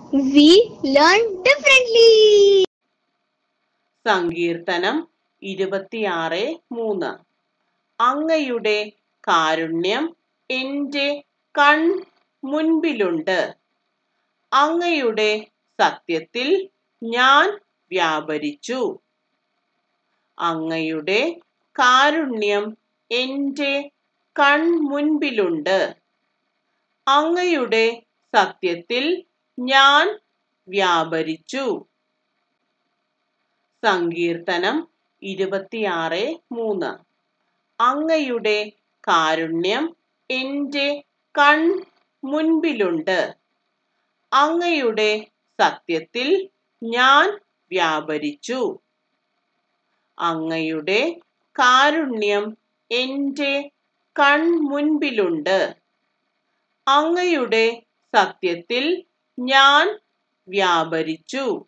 we learn differently. സങ്കീർത്തനം ഇരുപത്തിയാറ് മൂന്ന് അങ്ങയുടെ കാരുണ്യം എൻ്റെ കൺ മുൻപിലുണ്ട് അങ്ങയുടെ സത്യത്തിൽ ഞാൻ വ്യാപരിച്ചു അങ്ങയുടെ കാരുണ്യം എൻ്റെ കൺ മുൻപിലുണ്ട് അങ്ങയുടെ സത്യത്തിൽ ഞാൻ വ്യാപരിച്ചു സങ്കീർത്തനം ഇരുപത്തിയാറ് മൂന്ന് അങ്ങയുടെ കാരുണ്യം എൻ്റെ കൺ മുൻപിലുണ്ട് അങ്ങയുടെ സത്യത്തിൽ ഞാൻ വ്യാപരിച്ചു അങ്ങയുടെ കാരുണ്യം എൻ്റെ കൺ മുൻപിലുണ്ട് അങ്ങയുടെ സത്യത്തിൽ ഞാൻ വ്യാപരിച്ചു